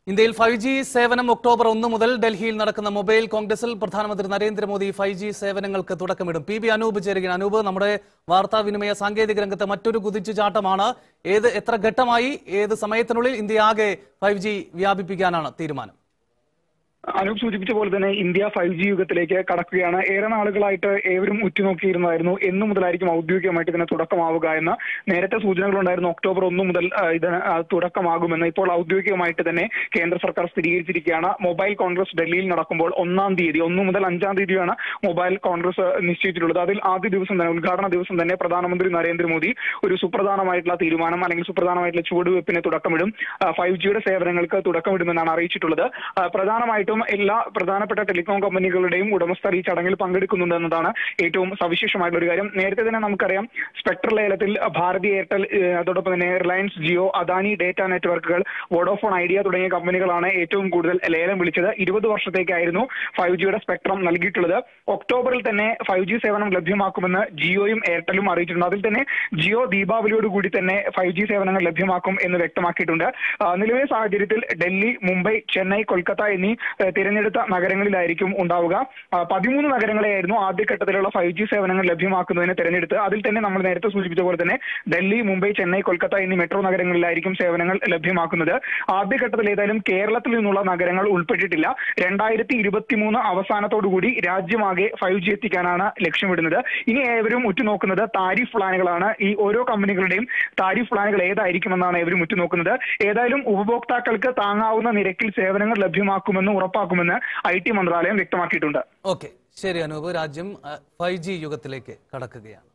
ഇന്ത്യയിൽ five G സേവനം October ഒന്ന് മുതൽ ഡൽഹിയിൽ നടക്കുന്ന മൊബൈൽ കോൺഗ്രസിൽ പ്രധാനമന്ത്രി നരേന്ദ്രമോദി ഫൈവ് ജി സേവനങ്ങൾക്ക് തുടക്കമിടും പി ബി അനൂപ് ചേരുകയാണ് അനൂപ് നമ്മുടെ വാർത്താവിനിമയ സാങ്കേതിക രംഗത്ത് മറ്റൊരു കുതിച്ചുചാട്ടമാണ് ഏത് എത്ര ഘട്ടമായി ഏത് സമയത്തിനുള്ളിൽ ഇന്ത്യ ആകെ ഫൈവ് ജി വ്യാപിപ്പിക്കാനാണ് തീരുമാനം അനൂപ് സൂചിപ്പിച്ച പോലെ തന്നെ ഇന്ത്യ ഫൈവ് ജി യുഗത്തിലേക്ക് കടക്കുകയാണ് ഏറെ നാളുകളായിട്ട് ഏവരും ഉറ്റുനോക്കിയിരുന്നതായിരുന്നു എന്നു മുതലായിരിക്കും ഔദ്യോഗികമായിട്ട് ഇതിന് തുടക്കമാവുക എന്ന് നേരത്തെ സൂചനകളുണ്ടായിരുന്നു ഒക്ടോബർ ഒന്ന് മുതൽ ആ, ഇതിന് ആ, തുടക്കമാകുമെന്ന് ഇപ്പോൾ ഔദ്യോഗികമായിട്ട് തന്നെ കേന്ദ്ര സർക്കാർ സ്ഥിരീകരിച്ചിരിക്കുകയാണ് മൊബൈൽ കോൺഗ്രസ് ഡൽഹിയിൽ നടക്കുമ്പോൾ ഒന്നാം തീയതി ഒന്ന് മുതൽ അഞ്ചാം തീയതിയാണ് മൊബൈൽ കോൺഗ്രസ് നിശ്ചയിച്ചിട്ടുള്ളത് അതിൽ ആദ്യ ദിവസം തന്നെ ഉദ്ഘാടന ദിവസം തന്നെ പ്രധാനമന്ത്രി നരേന്ദ്രമോദി ഒരു സുപ്രധാനമായിട്ടുള്ള തീരുമാനം അല്ലെങ്കിൽ സുപ്രധാനമായിട്ടുള്ള ചുവടുവെപ്പിന് തുടക്കമിടും ഫൈവ് ജിയുടെ സേവനങ്ങൾക്ക് തുടക്കമിടുമെന്നാണ് അറിയിച്ചിട്ടുള്ളത് ആ, പ്രധാനമായിട്ടും എല്ലാ പ്രധാനപ്പെട്ട ടെലികോം കമ്പനികളുടെയും ഉടമസ്ഥർ ഈ ചടങ്ങിൽ പങ്കെടുക്കുന്നുണ്ട് എന്നതാണ് ഏറ്റവും സവിശേഷമായിട്ടുള്ള ഒരു കാര്യം നേരത്തെ തന്നെ നമുക്കറിയാം സ്പെക്ട്രൽ ലേലത്തിൽ ഭാരതി എയർടെൽ ഏഹ്, അതോടൊപ്പം തന്നെ റിലയൻസ് ജിയോ അദാനി ഡേറ്റ നെറ്റ്വർക്കുകൾ വോഡോഫോൺ ഐഡിയ തുടങ്ങിയ കമ്പനികളാണ് ഏറ്റവും കൂടുതൽ ലേലം വിളിച്ചത് ഇരുപത് വർഷത്തേക്കായിരുന്നു ഫൈവ് ജിയുടെ സ്പെക്ട്രം നൽകിയിട്ടുള്ളത് ഒക്ടോബറിൽ തന്നെ ഫൈവ് ജി സേവനം ലഭ്യമാക്കുമെന്ന് ജിയോയും എയർടെലും അറിയിച്ചിട്ടുണ്ട് അതിൽ തന്നെ ജിയോ ദീപാവലിയോട് കൂടി തന്നെ ഫൈവ് ജി സേവനങ്ങൾ ലഭ്യമാക്കും എന്ന് വ്യക്തമാക്കിയിട്ടുണ്ട് ആ, നിലവിലെ സാഹചര്യത്തിൽ ഡൽഹി മുംബൈ ചെന്നൈ കൊൽക്കത്ത എന്നീ ഏഹ്, തിരഞ്ഞെടുത്ത നഗരങ്ങളിലായിരിക്കും ഉണ്ടാവുക ആ, പതിമൂന്ന് നഗരങ്ങളെയായിരുന്നു ആദ്യഘട്ടത്തിലുള്ള ഫൈവ് ജി സേവനങ്ങൾ ലഭ്യമാക്കുന്നതിന് തിരഞ്ഞെടുത്ത് അതിൽ തന്നെ നമ്മൾ നേരത്തെ സൂചിപ്പിച്ച പോലെ തന്നെ ഡൽഹി മുംബൈ ചെന്നൈ കൊൽക്കത്ത എന്നീ മെട്രോ നഗരങ്ങളിലായിരിക്കും സേവനങ്ങൾ ലഭ്യമാക്കുന്നത് ആദ്യഘട്ടത്തിൽ ഏതായാലും കേരളത്തിൽ നിന്നുള്ള നഗരങ്ങൾ ഉൾപ്പെട്ടിട്ടില്ല രണ്ടായിരത്തി ഇരുപത്തി മൂന്ന് അവസാനത്തോടുകൂടി രാജ്യമാകെ ഫൈവ് ജി എത്തിക്കാനാണ് ലക്ഷ്യമിടുന്നത് ഇനി ഏവരും ഉറ്റുനോക്കുന്നത് താരിഫ് പ്ലാനുകളാണ് ഈ ഓരോ കമ്പനികളുടെയും താരിഫ് പ്ലാനുകൾ ഏതായിരിക്കുമെന്നാണ് ഏവരും ഉറ്റുനോക്കുന്നത് ഏതായാലും ഉപഭോക്താക്കൾക്ക് താങ്ങാവുന്ന നിരക്കിൽ സേവനങ്ങൾ ലഭ്യമാക്കുമെന്ന് ഉറപ്പാക്കുമെന്ന് ഐ ടി മന്ത്രാലയം വ്യക്തമാക്കിയിട്ടുണ്ട് ഓക്കെ ശരി അനൂപ് രാജ്യം ഫൈവ് ജി യുഗത്തിലേക്ക് കടക്കുകയാണ്